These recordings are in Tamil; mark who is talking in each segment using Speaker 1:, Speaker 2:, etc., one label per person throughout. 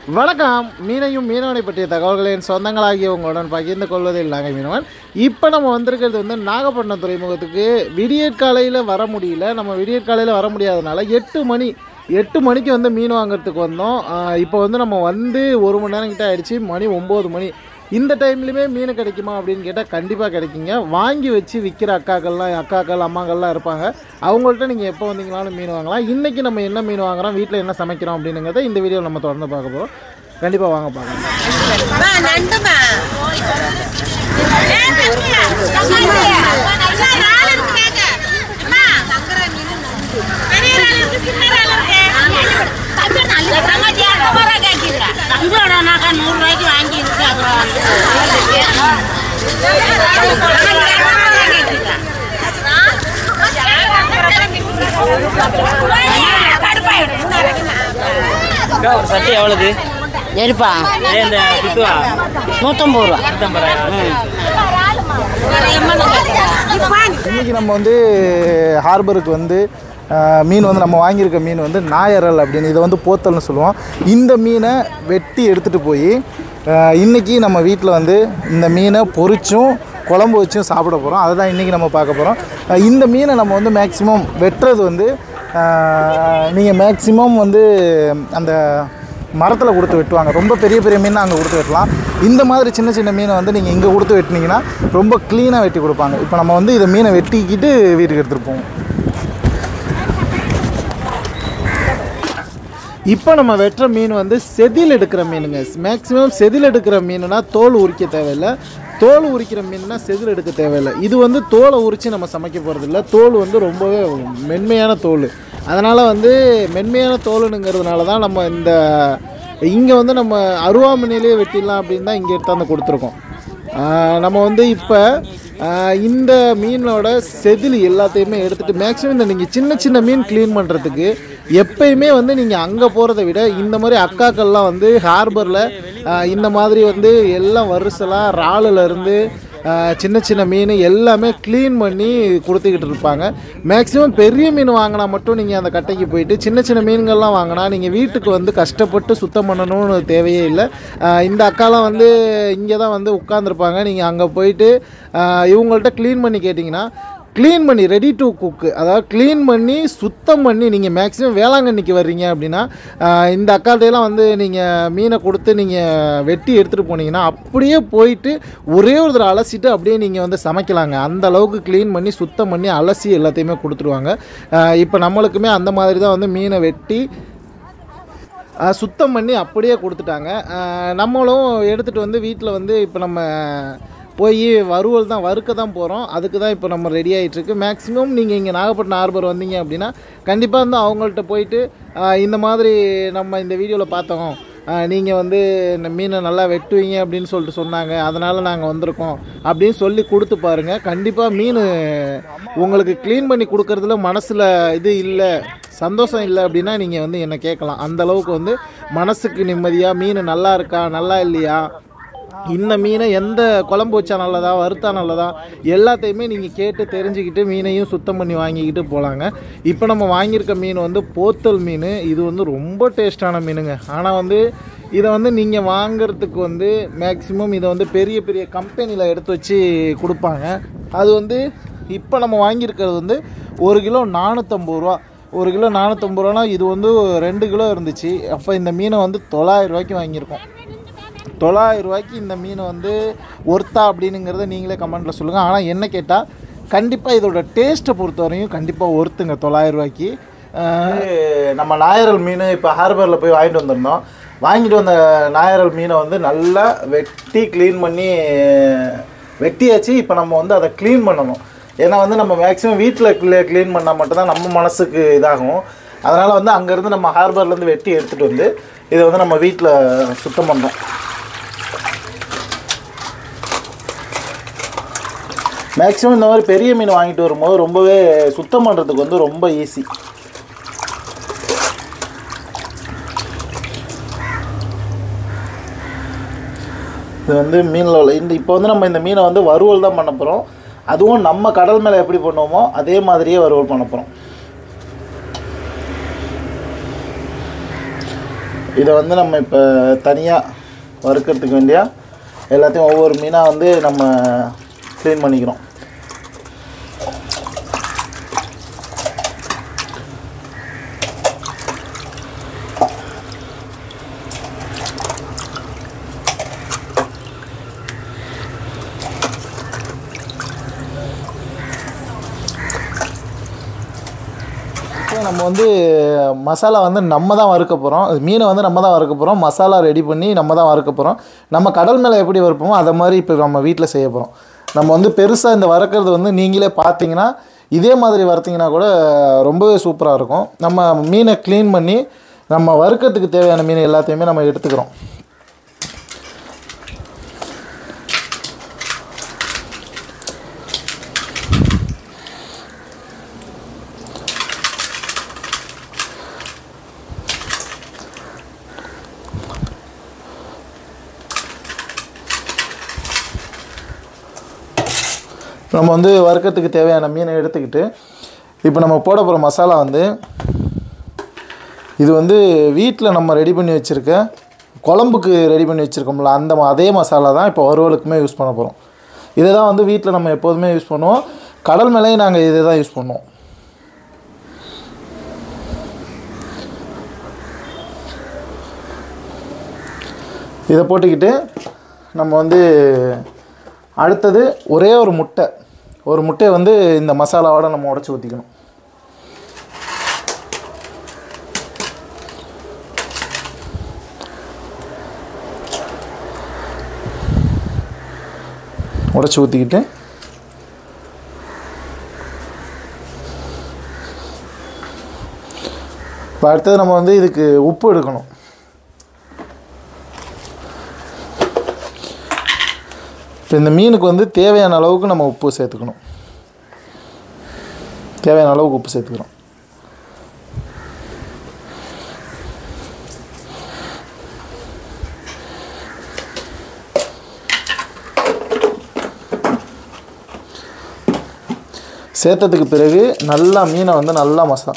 Speaker 1: வணக்கம் மீனையும் மீனவனை பற்றிய தகவல்களின் சொந்தங்களாகிய உங்களுடன் பகிர்ந்து கொள்வதில் நாங்கள் மீனவன் இப்போ நம்ம வந்திருக்கிறது வந்து நாகப்பட்டினம் துறைமுகத்துக்கு விடியற்காலையில் வர முடியல நம்ம விடியற்காலையில் வர முடியாதனால எட்டு மணி எட்டு மணிக்கு வந்து மீன் வாங்குறதுக்கு வந்தோம் ஆஹ் இப்போ வந்து நம்ம வந்து ஒரு மணி நேரம் கிட்ட ஆயிடுச்சு மணி ஒம்பது மணி இந்த டைம்லையுமே மீன் கிடைக்குமா அப்படின்னு கேட்டால் கண்டிப்பாக கிடைக்குங்க வாங்கி வச்சு விற்கிற அக்காக்கள்லாம் அக்காக்கள் அம்மாக்கள்லாம் இருப்பாங்க அவங்கள்ட்ட நீங்கள் எப்போ வந்தீங்கனாலும் மீன் வாங்கலாம் இன்றைக்கி நம்ம என்ன மீன் வாங்குறோம் வீட்டில் என்ன சமைக்கிறோம் அப்படிங்கிறத இந்த வீடியோ நம்ம தொடர்ந்து பார்க்க போகிறோம் கண்டிப்பாக வாங்க பார்க்கலாம்
Speaker 2: மா நண்டுமா
Speaker 3: நூறு ரூபாய்க்கு வாங்கி இருக்கு
Speaker 4: ஒரு சட்டி எவ்வளவு
Speaker 3: சரிப்பா
Speaker 4: ஏன் இந்த குத்துவா
Speaker 3: நூற்றம்பது ரூபா
Speaker 4: நூற்றம்பது
Speaker 1: இன்றைக்கி நம்ம வந்து ஹார்பருக்கு வந்து ஆஹ், மீன் வந்து நம்ம வாங்கியிருக்க மீன் வந்து நாயரல் அப்படின்னு இதை வந்து போத்தல்னு சொல்லுவோம் இந்த மீனை வெட்டி எடுத்துகிட்டு போய் ஆஹ், இன்னைக்கு நம்ம வீட்டில் வந்து இந்த மீனை பொரிச்சும் குழம்பு வச்சும் சாப்பிட போகிறோம் அதை தான் இன்றைக்கி நம்ம பார்க்க போகிறோம் இந்த மீனை நம்ம வந்து மேக்ஸிமம் வெட்டுறது வந்து நீங்கள் மேக்ஸிமம் வந்து அந்த மரத்தில் கொடுத்து வெட்டுவாங்க ரொம்ப பெரிய பெரிய மீன் அங்கே கொடுத்து வெட்டலாம் இந்த மாதிரி சின்ன சின்ன மீனை வந்து நீங்கள் இங்கே கொடுத்து வெட்டினீங்கன்னா ரொம்ப க்ளீனாக வெட்டி கொடுப்பாங்க இப்போ நம்ம வந்து இதை மீனை வெட்டிக்கிட்டு வீட்டுக்கு எடுத்துகிட்டு போவோம் இப்போ நம்ம வெட்டுற மீன் வந்து செதில் எடுக்கிற மீனுங்க மேக்ஸிமம் செதில் எடுக்கிற மீனுனா தோல் உரிக்க தேவையில்லை தோல் உரிக்கிற மீன்னா செதில் எடுக்க தேவையில்லை இது வந்து தோலை உரித்து நம்ம சமைக்க போகிறதில்ல தோல் வந்து ரொம்பவே மென்மையான தோல் அதனால் வந்து மென்மையான தோலுங்கிறதுனால தான் நம்ம இந்த இங்கே வந்து நம்ம அருவாமனையிலே வெட்டிடலாம் அப்படின்னு தான் இங்கே எடுத்தாந்து கொடுத்துருக்கோம் ஆஹ் நம்ம வந்து இப்போ இந்த மீனோட செதில் எல்லாத்தையுமே எடுத்துகிட்டு மேக்ஸிமம் இந்த நீங்கள் சின்ன சின்ன மீன் க்ளீன் பண்ணுறதுக்கு எப்பயுமே வந்து நீங்கள் அங்கே போகிறத விட இந்த மாதிரி அக்காக்கள்லாம் வந்து ஹார்பரில் இந்த மாதிரி வந்து எல்லாம் வரிசலாக இறாலுல இருந்து ஆஹ் சின்ன சின்ன மீன் எல்லாமே க்ளீன் பண்ணி கொடுத்துக்கிட்டு இருப்பாங்க மேக்ஸிமம் பெரிய மீன் வாங்கினா மட்டும் நீங்கள் அந்த கட்டைக்கு போயிட்டு சின்ன சின்ன மீன்கள்லாம் வாங்கினா நீங்கள் வீட்டுக்கு வந்து கஷ்டப்பட்டு சுத்தம் பண்ணணும்னு தேவையே இல்லை ஆஹ் இந்த அக்காலாம் வந்து இங்கே தான் வந்து உட்காந்துருப்பாங்க நீங்கள் அங்கே போயிட்டு ஆஹ் இவங்கள்ட்ட க்ளீன் பண்ணி கேட்டிங்கன்னா க்ளீன் பண்ணி ரெடி டு குக்கு அதாவது க்ளீன் பண்ணி சுத்தம் பண்ணி நீங்கள் மேக்ஸிமம் வேளாங்கண்ணிக்கு வர்றீங்க அப்படின்னா ஆஹ் இந்த அக்காட்டையெல்லாம் வந்து நீங்கள் மீனை கொடுத்து நீங்கள் வெட்டி எடுத்துகிட்டு போனீங்கன்னா அப்படியே போயிட்டு ஒரே ஒரு தடவை அலசிட்டு அப்படியே நீங்கள் வந்து சமைக்கலாங்க அந்த அளவுக்கு க்ளீன் பண்ணி சுத்தம் பண்ணி அலசி எல்லாத்தையுமே கொடுத்துருவாங்க இப்போ நம்மளுக்குமே அந்த மாதிரி தான் வந்து மீனை வெட்டி ஆஹ் சுத்தம் பண்ணி அப்படியே கொடுத்துட்டாங்க ஆஹ் நம்மளும் எடுத்துகிட்டு வந்து வீட்டில் வந்து இப்போ நம்ம போய் வறுவல் தான் வறுக்க தான் போகிறோம் அதுக்கு தான் இப்போ நம்ம ரெடி ஆகிட்டுருக்கு மேக்ஸிமம் நீங்கள் இங்கே நாகப்பட்டினம் ஹார்பர் வந்தீங்க அப்படின்னா கண்டிப்பாக வந்து அவங்கள்ட்ட போயிட்டு ஆஹ் இந்த மாதிரி நம்ம இந்த வீடியோவில் பார்த்தோம் நீங்கள் வந்து இந்த மீனை நல்லா வெட்டுவீங்க அப்படின்னு சொல்லிட்டு சொன்னாங்க அதனால் நாங்கள் வந்திருக்கோம் அப்படின்னு சொல்லி கொடுத்து பாருங்கள் கண்டிப்பாக மீன் உங்களுக்கு க்ளீன் பண்ணி கொடுக்கறதுல மனசில் இது இல்லை சந்தோஷம் இல்லை அப்படின்னா நீங்கள் வந்து என்னை கேட்கலாம் அந்த அளவுக்கு வந்து மனசுக்கு நிம்மதியாக மீன் நல்லா இருக்கா நல்லா இல்லையா இந்த மீனை எந்த குழம்பு வச்சா நல்லதா வறுத்தா நல்லதா எல்லாத்தையுமே நீங்கள் கேட்டு தெரிஞ்சுக்கிட்டு மீனையும் சுத்தம் பண்ணி வாங்கிக்கிட்டு போகலாங்க இப்போ நம்ம வாங்கியிருக்க மீன் வந்து போத்தல் மீன் இது வந்து ரொம்ப டேஸ்டான மீனுங்க ஆனால் வந்து இதை வந்து நீங்கள் வாங்குறதுக்கு வந்து மேக்ஸிமம் இதை வந்து பெரிய பெரிய கம்பெனியில் எடுத்து வச்சு கொடுப்பாங்க அது வந்து இப்போ நம்ம வாங்கியிருக்கிறது வந்து ஒரு கிலோ நானூற்றம்பது ரூபா ஒரு கிலோ நானூற்றம்பது ரூபானா இது வந்து ரெண்டு கிலோ இருந்துச்சு அப்போ இந்த மீனை வந்து தொள்ளாயிரம் ரூபாய்க்கு வாங்கியிருக்கோம் தொள்ளாயிரம் ரூபாய்க்கு இந்த மீன் வந்து ஒர்த்தா அப்படின்னுங்கிறத நீங்களே கமெண்ட்டில் சொல்லுங்கள் ஆனால் என்ன கேட்டால் கண்டிப்பாக இதோட டேஸ்ட்டை பொறுத்தவரையும் கண்டிப்பாக ஒர்த்துங்க தொள்ளாயிரம் ரூபாய்க்கு அஹ் நம்ம நாயரல் மீன் இப்போ ஹார்பரில் போய் வாங்கிட்டு வந்திருந்தோம் வாங்கிட்டு வந்த நாயரல் மீனை வந்து நல்லா வெட்டி க்ளீன் பண்ணி வெட்டியாச்சு இப்போ நம்ம வந்து அதை க்ளீன் பண்ணணும் ஏன்னா வந்து நம்ம மேக்ஸிமம் வீட்டில் க்ளீன் பண்ணால் மட்டும்தான் நம்ம மனசுக்கு இதாகும் அதனால் வந்து அங்கேருந்து நம்ம ஹார்பர்லேருந்து வெட்டி எடுத்துகிட்டு வந்து இதை வந்து நம்ம வீட்டில் சுத்தம் பண்ணுறோம் மேக்ஸிமம் இந்த மாதிரி பெரிய மீன் வாங்கிட்டு வரும்போது ரொம்பவே சுத்தம் பண்ணுறதுக்கு வந்து ரொம்ப ஈஸி இது வந்து மீனில் உள்ள இந்த இப்போ வந்து நம்ம இந்த மீனை வந்து வறுவல் தான் பண்ண போகிறோம் அதுவும் நம்ம கடல் மேலே எப்படி பண்ணுவோமோ அதே மாதிரியே வறுவல் பண்ண போகிறோம் இதை வந்து நம்ம இப்போ தனியாக வறுக்கிறதுக்கு வேண்டியா எல்லாத்தையும் ஒவ்வொரு மீனாக வந்து நம்ம க்ளீன் பண்ணிக்கிறோம் இப்போ நம்ம வந்து மசாலா வந்து நம்ம தான் வறுக்க போகிறோம் மீனை வந்து நம்ம தான் வறுக்க போகிறோம் மசாலா ரெடி பண்ணி நம்ம தான் வறுக்க போகிறோம் நம்ம கடல் மேலே எப்படி வறுப்போமோ அதை மாதிரி இப்போ நம்ம வீட்டில் செய்ய போகிறோம் நம்ம வந்து பெருசாக இந்த வறுக்கிறது வந்து நீங்களே பார்த்தீங்கன்னா இதே மாதிரி வறுத்தீங்கன்னா கூட ரொம்பவே சூப்பராக இருக்கும் நம்ம மீனை க்ளீன் பண்ணி நம்ம வறுக்கிறதுக்கு தேவையான மீன் எல்லாத்தையுமே நம்ம எடுத்துக்கிறோம் நம்ம வந்து வறுக்கிறதுக்கு தேவையான மீனை எடுத்துக்கிட்டு இப்போ நம்ம போட போகிற மசாலா வந்து இது வந்து வீட்டில் நம்ம ரெடி பண்ணி வச்சுருக்க குழம்புக்கு ரெடி பண்ணி வச்சுருக்கோம்ல அந்த ம- அதே மசாலா தான் இப்போ வறுவலுக்குமே யூஸ் பண்ண போகிறோம் இதை தான் வந்து வீட்டில் நம்ம எப்போதுமே யூஸ் பண்ணுவோம் கடல் மேலேயும் நாங்கள் இதை தான் யூஸ் பண்ணுவோம் இதை போட்டுக்கிட்டு நம்ம வந்து அடுத்தது ஒரே ஒரு முட்டை ஒரு முட்டையை வந்து இந்த மசாலாவோட நம்ம உடச்சி ஊற்றிக்கணும் உடச்சி ஊற்றிக்கிட்டு இப்போ அடுத்தது நம்ம வந்து இதுக்கு உப்பு எடுக்கணும் இப்போ இந்த மீனுக்கு வந்து தேவையான அளவுக்கு நம்ம உப்பு சேர்த்துக்கணும் தேவையான அளவுக்கு உப்பு சேர்த்துக்கிறோம் சேர்த்ததுக்கு பிறகு நல்லா மீனை வந்து நல்லா மசா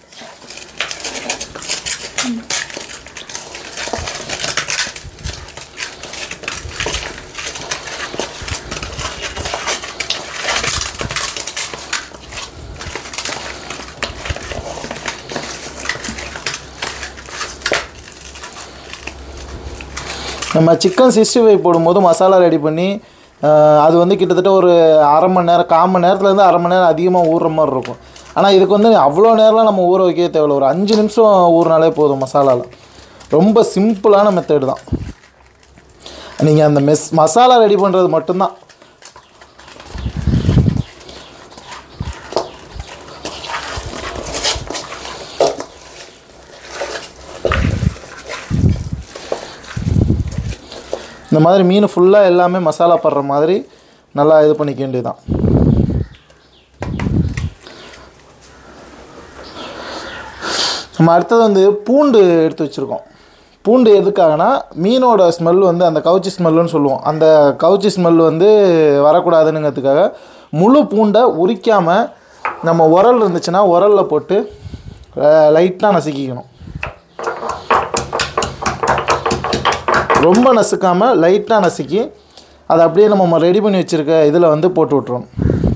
Speaker 1: நம்ம சிக்கன் சிக்ஸ்டி ஃபைவ் போடும்போது மசாலா ரெடி பண்ணி அஹ், அது வந்து கிட்டத்தட்ட ஒரு அரை மணி நேரம் கால் மணி நேரத்துலேருந்து அரை மணி நேரம் அதிகமாக ஊறுற மாதிரி இருக்கும் ஆனால் இதுக்கு வந்து அவ்வளோ நேரம்லாம் நம்ம ஊற வைக்கவே தேவையில்ல ஒரு அஞ்சு நிமிஷம் ஊறினாலே போதும் மசாலாவில் ரொம்ப சிம்பிளான மெத்தடு தான் நீங்கள் அந்த மெஸ் மசாலா ரெடி பண்ணுறது மட்டும்தான் இந்த மாதிரி மீன் ஃபுல்லாக எல்லாமே மசாலா படுற மாதிரி நல்லா இது பண்ணிக்க வேண்டியதுதான் நம்ம அடுத்தது வந்து பூண்டு எடுத்து வச்சுருக்கோம் பூண்டு எதுக்காகனா மீனோட ஸ்மெல் வந்து அந்த கவுச்சி ஸ்மெல்லுன்னு சொல்லுவோம் அந்த கவுச்சி ஸ்மெல் வந்து வரக்கூடாதுங்கிறதுக்காக முழு பூண்டை உரிக்காமல் நம்ம உரல் இருந்துச்சுன்னா உரலில் போட்டு லைட்டாக நசுக்கிக்கணும் ரொம்ப நசுக்காமல் லைட்டாக நசுக்கி அதை அப்படியே நம்ம ரெடி பண்ணி வச்சுருக்க இதில் வந்து போட்டு விட்ருவோம்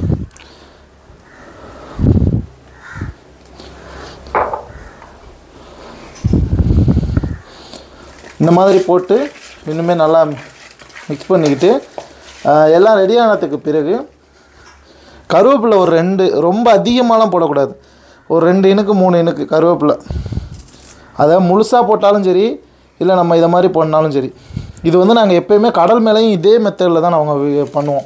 Speaker 1: இந்த மாதிரி போட்டு இன்னுமே நல்லா மிக்ஸ் பண்ணிக்கிட்டு ஆஹ், எல்லாம் ரெடி ஆனதுக்கு பிறகு கருவேப்பிலை ஒரு ரெண்டு ரொம்ப அதிகமாலாம் போடக்கூடாது ஒரு ரெண்டு இனுக்கு மூணு இனுக்கு கருவேப்பிலை அதை முழுசாக போட்டாலும் சரி இல்லை நம்ம இதை மாதிரி பண்ணாலும் சரி இது வந்து நாங்கள் எப்போயுமே கடல் மேலேயும் இதே மெத்தடில் தான் நாங்கள் பண்ணுவோம்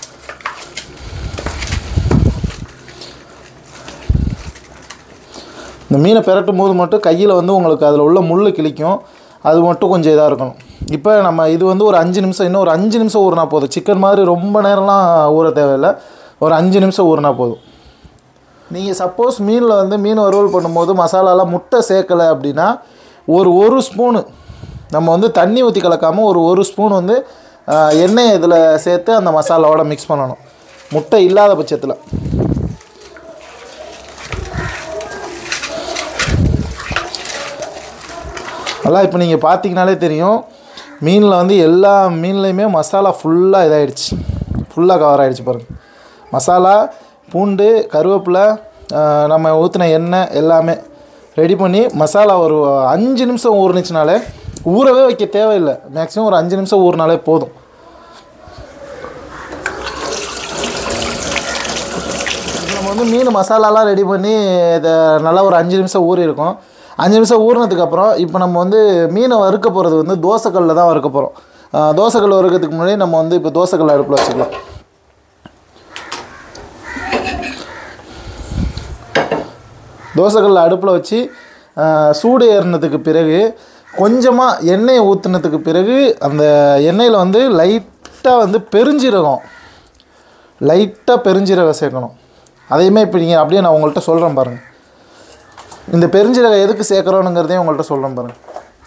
Speaker 1: இந்த மீனை பிரட்டும் போது மட்டும் கையில் வந்து உங்களுக்கு அதில் உள்ள முள் கிழிக்கும் அது மட்டும் கொஞ்சம் இதாக இருக்கணும் இப்போ நம்ம இது வந்து ஒரு அஞ்சு நிமிஷம் இன்னும் ஒரு அஞ்சு நிமிஷம் ஊறினா போதும் சிக்கன் மாதிரி ரொம்ப நேரம்லாம் ஊற தேவையில்லை ஒரு அஞ்சு நிமிஷம் ஊறினா போதும் நீங்கள் சப்போஸ் மீனில் வந்து மீன் வறுவல் பண்ணும்போது மசாலாலாம் முட்டை சேர்க்கலை அப்படின்னா ஒரு ஒரு ஸ்பூனு நம்ம வந்து தண்ணி ஊற்றி கலக்காமல் ஒரு ஒரு ஸ்பூன் வந்து ஆஹ், எண்ணெய் இதில் சேர்த்து அந்த மசாலாவோட மிக்ஸ் பண்ணணும் முட்டை இல்லாத பட்சத்தில் நல்லா இப்போ நீங்கள் பார்த்தீங்கனாலே தெரியும் மீனில் வந்து எல்லா மீன்லேயுமே மசாலா ஃபுல்லாக இதாகிடுச்சு ஃபுல்லாக கவர் ஆகிடுச்சு பாருங்கள் மசாலா பூண்டு கருவேப்பிலை ஆஹ், நம்ம ஊற்றின எண்ணெய் எல்லாமே ரெடி பண்ணி மசாலா ஒரு அஞ்சு நிமிஷம் ஊறுனுச்சுனாலே ஊறவே வைக்க தேவையில்லை மேக்ஸிமம் ஒரு அஞ்சு நிமிஷம் ஊறினாலே போதும் இப்போ நம்ம வந்து மீன் மசாலாலாம் ரெடி பண்ணி இதை நல்லா ஒரு அஞ்சு நிமிஷம் ஊறி இருக்கும் அஞ்சு நிமிஷம் ஊறினதுக்கப்புறம் இப்போ நம்ம வந்து மீனை வறுக்க போகிறது வந்து தோசைக்கல்லில் தான் வறுக்க போகிறோம் தோசைக்கல் வறுக்கிறதுக்கு முன்னாடி நம்ம வந்து இப்போ தோசைக்கல் அடுப்பில் வச்சுக்கலாம் தோசைக்கல்ல அடுப்பில் வச்சு ஆ, சூடு ஏறினதுக்கு பிறகு கொஞ்சமாக எண்ணெயை ஊற்றுனதுக்கு பிறகு அந்த எண்ணெயில் வந்து லைட்டாக வந்து பெருஞ்சீரகம் லைட்டாக பெருஞ்சீரகம் சேர்க்கணும் அதையுமே இப்போ நீங்கள் அப்படியே நான் உங்கள்கிட்ட சொல்கிறேன் பாருங்கள் இந்த பெருஞ்சீரகம் எதுக்கு சேர்க்குறோனுங்கிறதையும் உங்கள்கிட்ட சொல்கிறேன் பாருங்கள்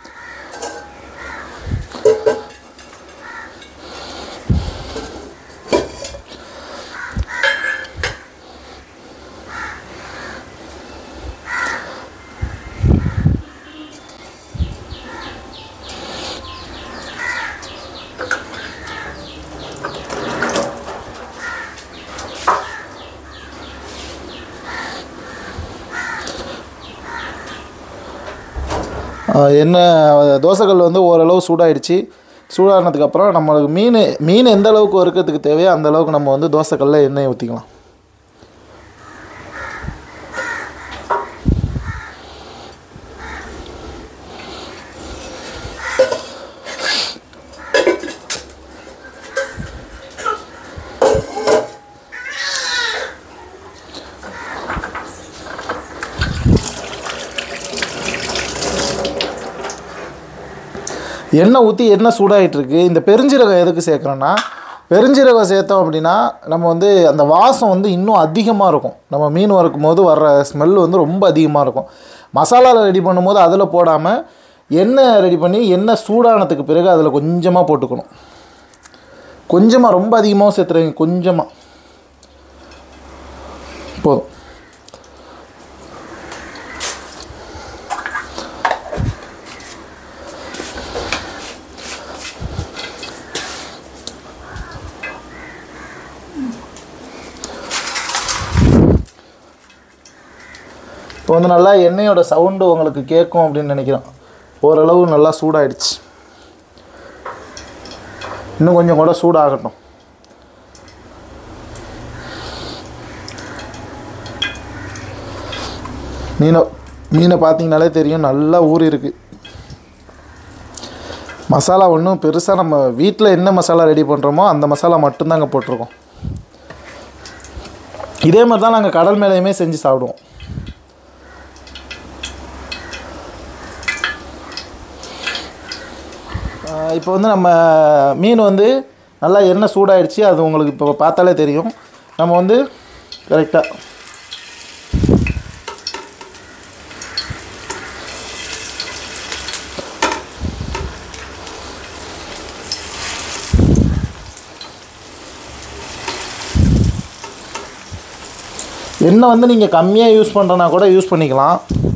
Speaker 1: எண்ணெய் தோசைக்கல் வந்து ஓரளவு சூடாயிடுச்சு சூடானதுக்கப்புறம் நம்மளுக்கு மீன் மீன் எந்த அளவுக்கு வறுக்கிறதுக்கு தேவையோ அந்த அளவுக்கு நம்ம வந்து தோசைக்கல்ல எண்ணெய் ஊற்றிக்கலாம் எண்ணெய் ஊற்றி எண்ணெய் சூடாயிட்டு இருக்கு இந்த பெருஞ்சீரகம் எதுக்கு சேர்க்குறோன்னா பெருஞ்சீரகம் சேர்த்தோம் அப்படின்னா நம்ம வந்து அந்த வாசம் வந்து இன்னும் அதிகமாக இருக்கும் நம்ம மீன் வறுக்கும் போது வர்ற ஸ்மெல் வந்து ரொம்ப அதிகமாக இருக்கும் மசாலாவில் ரெடி பண்ணும்போது அதில் போடாமல் எண்ணெய் ரெடி பண்ணி எண்ணெய் சூடானதுக்கு பிறகு அதில் கொஞ்சமாக போட்டுக்கணும் கொஞ்சமாக ரொம்ப அதிகமாக சேர்த்துறீங்க கொஞ்சமாக போதும் இப்போ வந்து நல்லா எண்ணெயோட சவுண்டு உங்களுக்கு கேட்கும் அப்படின்னு நினைக்கிறேன் ஓரளவு நல்லா சூடாயிடுச்சு இன்னும் கொஞ்சம் கூட சூடாகட்டும் மீனை மீனை பார்த்தீங்கனாலே தெரியும் நல்லா ஊறி இருக்கு மசாலா ஒன்றும் பெருசாக நம்ம வீட்டில் என்ன மசாலா ரெடி பண்ணுறோமோ அந்த மசாலா மட்டும்தாங்க போட்டிருக்கோம் இதே மாதிரி தான் நாங்கள் கடல் மேலேயுமே செஞ்சு சாப்பிடுவோம் இப்போ வந்து நம்ம மீன் வந்து நல்லா எண்ணெய் சூடாயிடுச்சு அது உங்களுக்கு இப்போ பார்த்தாலே தெரியும் நம்ம வந்து கரெக்டாக எண்ணெய் வந்து நீங்கள் கம்மியாக யூஸ் பண்ணுறனா கூட யூஸ் பண்ணிக்கலாம்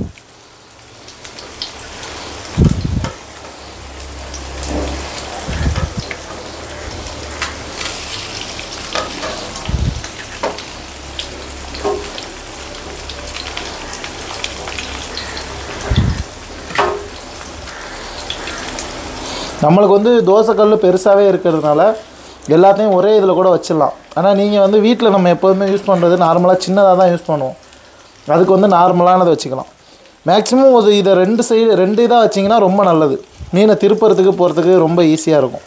Speaker 1: நம்மளுக்கு வந்து தோசைக்கல் பெருசாகவே இருக்கிறதுனால எல்லாத்தையும் ஒரே இதில் கூட வச்சிடலாம் ஆனால் நீங்கள் வந்து வீட்டில் நம்ம எப்போதுமே யூஸ் பண்ணுறது நார்மலாக சின்னதாக தான் யூஸ் பண்ணுவோம் அதுக்கு வந்து நார்மலானதை வச்சுக்கலாம் மேக்ஸிமம் ஒரு இதை ரெண்டு சைடு ரெண்டு இதாக வச்சிங்கன்னா ரொம்ப நல்லது மீனை திருப்புறதுக்கு போகிறதுக்கு ரொம்ப ஈஸியாக இருக்கும்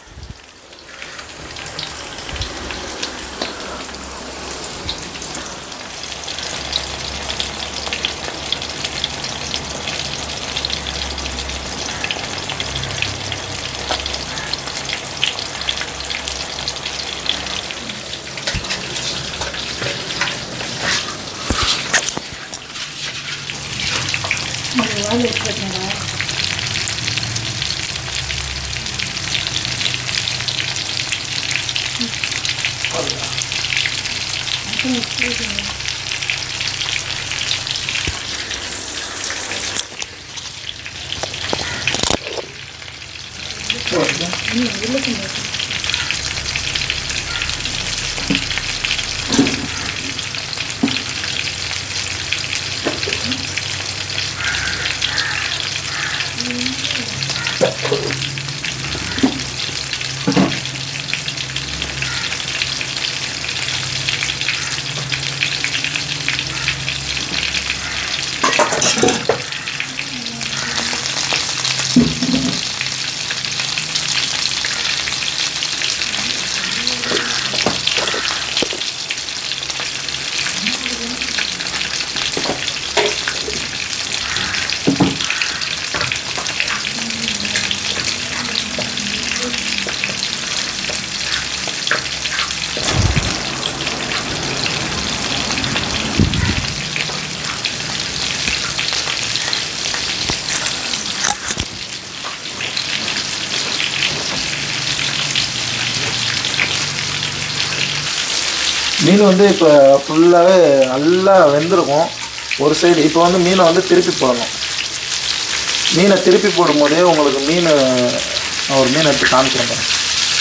Speaker 1: மீன் வந்து இப்போ ஃபுல்லாகவே நல்லா வெந்திருக்கும் ஒரு சைடு இப்போ வந்து மீனை வந்து திருப்பி போடணும் மீனை திருப்பி போடும்போதே உங்களுக்கு மீன் நான் ஒரு மீன் எடுத்து காமிக்கிறேன் பாருங்க.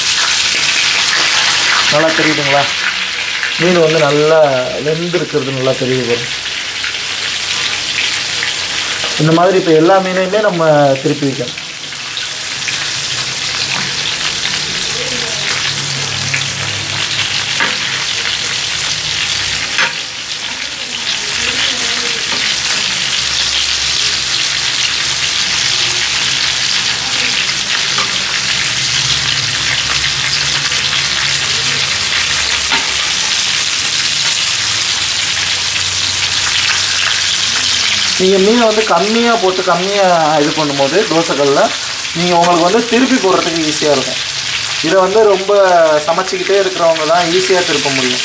Speaker 1: நல்லா தெரியுதுங்களா மீன் வந்து நல்லா வெந்திருக்கிறது நல்லா தெரியுது பாருங்க. இந்த மாதிரி இப்போ எல்லா மீனையுமே நம்ம திருப்பி வைக்கணும் நீங்கள் மீனை வந்து கம்மியாக போட்டு கம்மியாக இது பண்ணும்போது தோசைகளில் நீங்கள் உங்களுக்கு வந்து திருப்பி போடுறதுக்கு ஈஸியாக இருக்கும் இதை வந்து ரொம்ப சமைச்சிக்கிட்டே இருக்கிறவங்க தான் ஈஸியாக திருப்ப முடியும்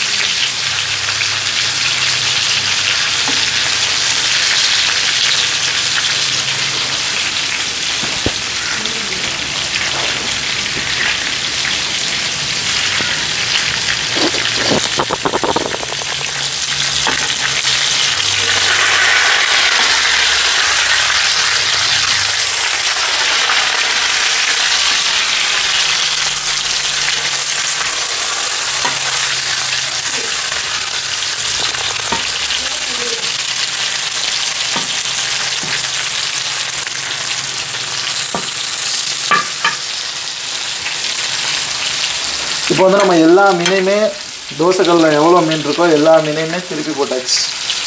Speaker 1: இப்போ வந்து நம்ம எல்லா மீனையுமே தோசைகளில் எவ்வளோ மீன் இருக்கோ எல்லா மீனையுமே திருப்பி போட்டாச்சு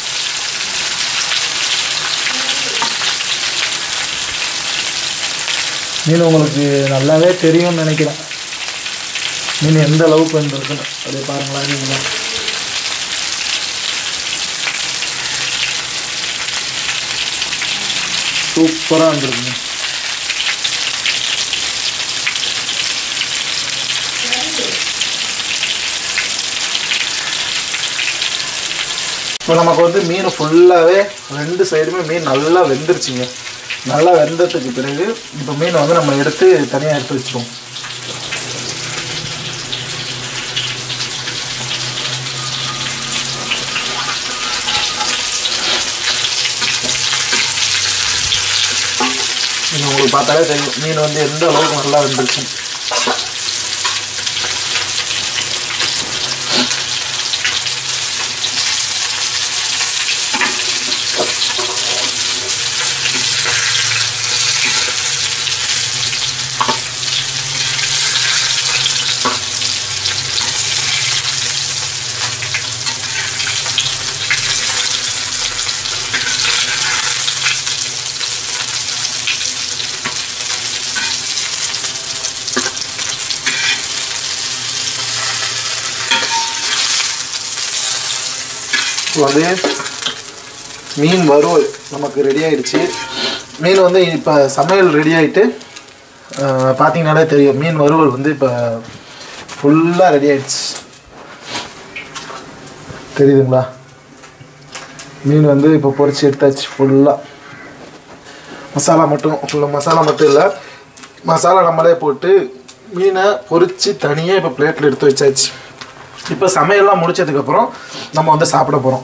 Speaker 1: மீன் உங்களுக்கு நல்லாவே தெரியும்னு நினைக்கிறேன் மீன் எந்த அளவுக்கு வந்துருக்குன்னு அப்படியே பாருங்களா நீங்களா சூப்பராக வந்துருக்குங்க இப்போ நமக்கு வந்து மீன் ஃபுல்லாகவே ரெண்டு சைடுமே மீன் நல்லா வெந்துருச்சுங்க நல்லா வெந்ததுக்கு பிறகு இப்போ மீனை வந்து நம்ம எடுத்து தனியாக எடுத்து வச்சிருவோம் இது உங்களுக்கு பார்த்தாலே தெரியும் மீன் வந்து எந்த அளவுக்கு நல்லா வெந்துருச்சு இப்போ வந்து மீன் வறுவல் நமக்கு ரெடி ஆயிடுச்சு மீன் வந்து இப்போ சமையல் ரெடி ஆகிட்டு பார்த்தீங்கன்னாலே தெரியும் மீன் வறுவல் வந்து இப்போ ஃபுல்லாக ரெடி ஆயிடுச்சு தெரியுதுங்களா மீன் வந்து இப்போ பொரிச்சு எடுத்தாச்சு ஃபுல்லாக மசாலா மட்டும் ஃபுல்லாக மசாலா மட்டும் இல்லை மசாலா நம்மளே போட்டு மீனை பொரிச்சு தனியாக இப்போ பிளேட்டில் எடுத்து வச்சாச்சு இப்போ சமையல்லாம் முடிச்சதுக்கப்புறம் நம்ம வந்து சாப்பிட போகிறோம்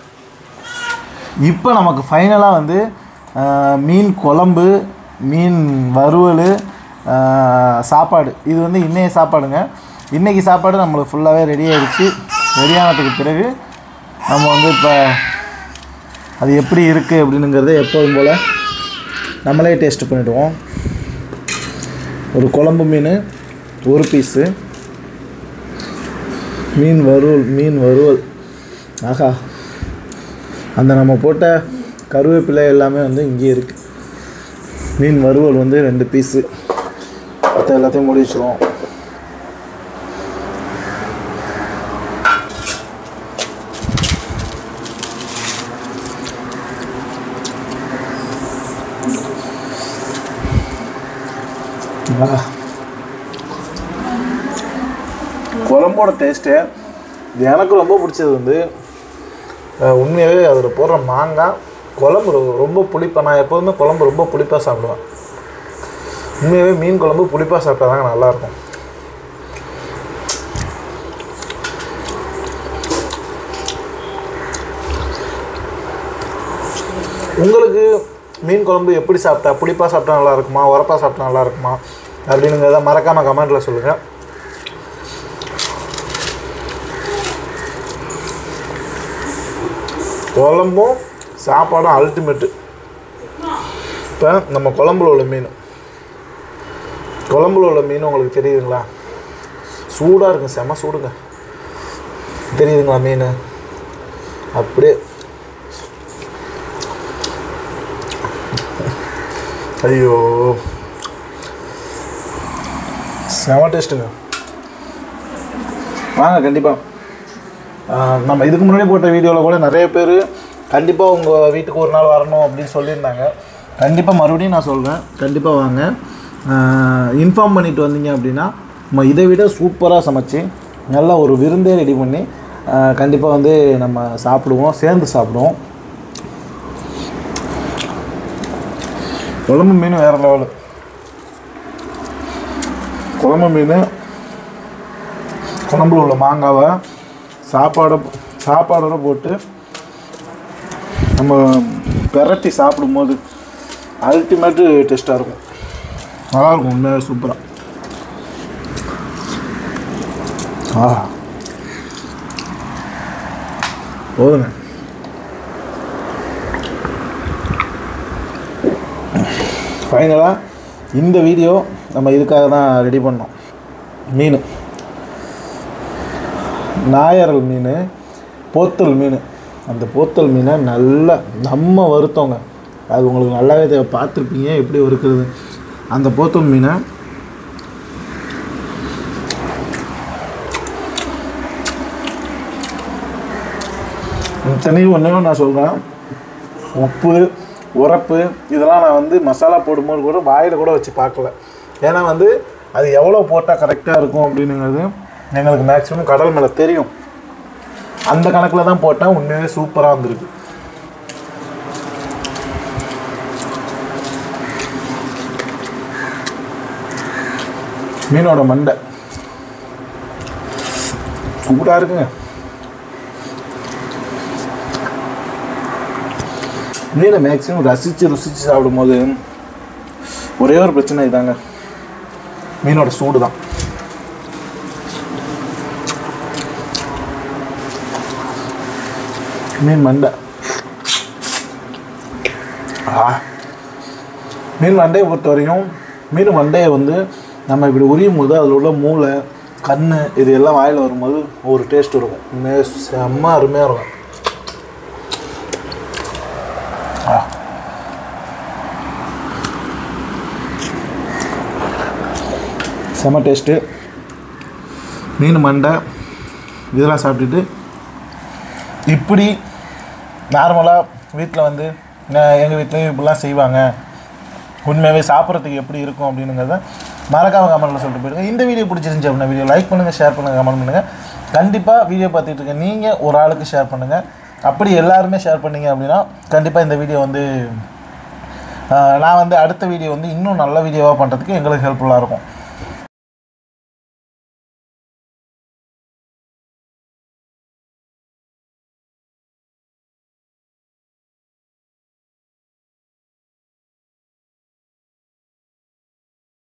Speaker 1: இப்போ நமக்கு ஃபைனலாக வந்து ஆஹ், மீன் குழம்பு மீன் வறுவல் ஆஹ், சாப்பாடு இது வந்து இன்னைய சாப்பாடுங்க இன்றைக்கி சாப்பாடு நம்மளுக்கு ஃபுல்லாகவே ரெடி ஆகிடுச்சு ரெடி ஆனதுக்கு பிறகு நம்ம வந்து இப்போ அது எப்படி இருக்குது அப்படின்னுங்கிறத எப்போதும் போல் நம்மளே டேஸ்ட் பண்ணிவிடுவோம் ஒரு குழம்பு மீன் ஒரு பீஸு மீன் வறுவல் மீன் வறுவல் ஆஹா அந்த நம்ம போட்ட கருவேப்பிலை எல்லாமே வந்து இங்கேயே இருக்குது மீன் வறுவல் வந்து ரெண்டு பீஸு மற்ற எல்லாத்தையும் மூடி வச்சுருவோம் ஆஹா. குழம்போட டேஸ்ட்டு இது எனக்கு ரொம்ப பிடிச்சது வந்து அஹ், உண்மையாகவே அதில் போடுற மாங்காய் குழம்பு ரொ- ரொம்ப புளிப்பாக நான் எப்போதுமே குழம்பு ரொம்ப புளிப்பாக சாப்பிடுவேன் உண்மையாகவே மீன் குழம்பு புளிப்பாக சாப்பிட்டா தாங்க நல்லாயிருக்கும் உங்களுக்கு மீன் குழம்பு எப்படி சாப்பிட்டா புளிப்பாக சாப்பிட்டா நல்லா இருக்குமா உரப்பாக சாப்பிட்டா நல்லா இருக்குமா அப்படின்னுங்கிறத மறக்காமல் கமெண்ட்டில் சொல்லுங்கள் குழம்பும் சாப்பாடும் அல்டிமேட்டு இப்போ நம்ம குழம்புல உள்ள மீன் குழம்புல உள்ள மீன் உங்களுக்கு தெரியுதுங்களா சூடாக இருக்கும் செம சூடுங்க தெரியுதுங்களா மீன் அப்படியே ஐயோ செம டேஸ்ட்டுங்க வாங்க கண்டிப்பாக நம்ம இதுக்கு முன்னாடி போட்ட வீடியோவில் கூட நிறைய பேர் கண்டிப்பாக உங்கள் வீட்டுக்கு ஒரு நாள் வரணும் அப்படின்னு சொல்லியிருந்தாங்க கண்டிப்பாக மறுபடியும் நான் சொல்கிறேன் கண்டிப்பாக வாங்க இன்ஃபார்ம் பண்ணிட்டு வந்தீங்க அப்படின்னா நம்ம இதை விட சூப்பராக சமைச்சு நல்ல ஒரு விருந்தே ரெடி பண்ணி கண்டிப்பாக வந்து நம்ம சாப்பிடுவோம் சேர்ந்து சாப்பிடுவோம் குழம்பு மீன் வேறு லெவலு குழம்பு மீன் குழம்புல உள்ள மாங்காவை சாப்பாடை சாப்பாடோட போட்டு நம்ம பெரட்டி சாப்பிடும்போது அல்டிமேட்டு டேஸ்ட்டாக இருக்கும் நல்லாயிருக்கும் உண்மையாக சூப்பராக ஆ போதுங்க ஃபைனலாக இந்த வீடியோ நம்ம இதுக்காக தான் ரெடி பண்ணோம் மீன் நாயரல் மீன் போத்தல் மீன் அந்த போத்தல் மீனை நல்லா நம்ம வறுத்தோங்க அது உங்களுக்கு நல்லாவே தேவை பார்த்துருப்பீங்க எப்படி வறுக்கிறது அந்த போத்தல் மீனை இத்தனையும் ஒன்றே நான் சொல்கிறேன் உப்பு உரப்பு இதெல்லாம் நான் வந்து மசாலா போடும்போது கூட வாயில் கூட வச்சு பார்க்கல ஏன்னா வந்து அது எவ்வளோ போட்டால் கரெக்டாக இருக்கும் அப்படின்னுங்கிறது எங்களுக்கு மேக்ஸிமம் கடல் மேலே தெரியும் அந்த கணக்கில் தான் போட்டால் உண்மையாகவே சூப்பராக வந்திருக்கு மீனோட மண்டை சூப்பராக இருக்குங்க மீனை மேக்ஸிமம் ரசித்து ருசித்து சாப்பிடும்போது ஒரே ஒரு பிரச்சனை இதாங்க மீனோட சூடு தான் மீன் மண்டை ஆ மீன் மண்டையை பொறுத்த வரையும் மீன் மண்டையை வந்து நம்ம இப்படி உரியும் போது அதில் உள்ள மூளை கண் இது எல்லாம் வாயில் வரும்போது ஒரு டேஸ்ட் இருக்கும் உண்மையாக செம்ம அருமையாக இருக்கும் ஆ செம்ம டேஸ்ட்டு மீன் மண்டை இதெல்லாம் சாப்பிட்டுட்டு இப்படி நார்மலாக வீட்டில் வந்து எங்கள் வீட்லேயும் இப்படிலாம் செய்வாங்க உண்மையாகவே சாப்பிட்றதுக்கு எப்படி இருக்கும் அப்படின்னுங்கிறத மறக்காம கமெண்ட்டில் சொல்லிட்டு போயிடுங்க இந்த வீடியோ பிடிச்சிருந்துச்சி அப்படின்னா வீடியோ லைக் பண்ணுங்கள் ஷேர் பண்ணுங்கள் கமெண்ட் பண்ணுங்கள் கண்டிப்பாக வீடியோ பார்த்துட்டு இருக்க நீங்கள் ஒரு ஆளுக்கு ஷேர் பண்ணுங்கள் அப்படி எல்லாருமே ஷேர் பண்ணீங்க அப்படின்னா கண்டிப்பாக இந்த வீடியோ வந்து ஆஹ், நான் வந்து அடுத்த வீடியோ வந்து இன்னும் நல்ல வீடியோவாக பண்ணுறதுக்கு எங்களுக்கு ஹெல்ப்ஃபுல்லாக இருக்கும்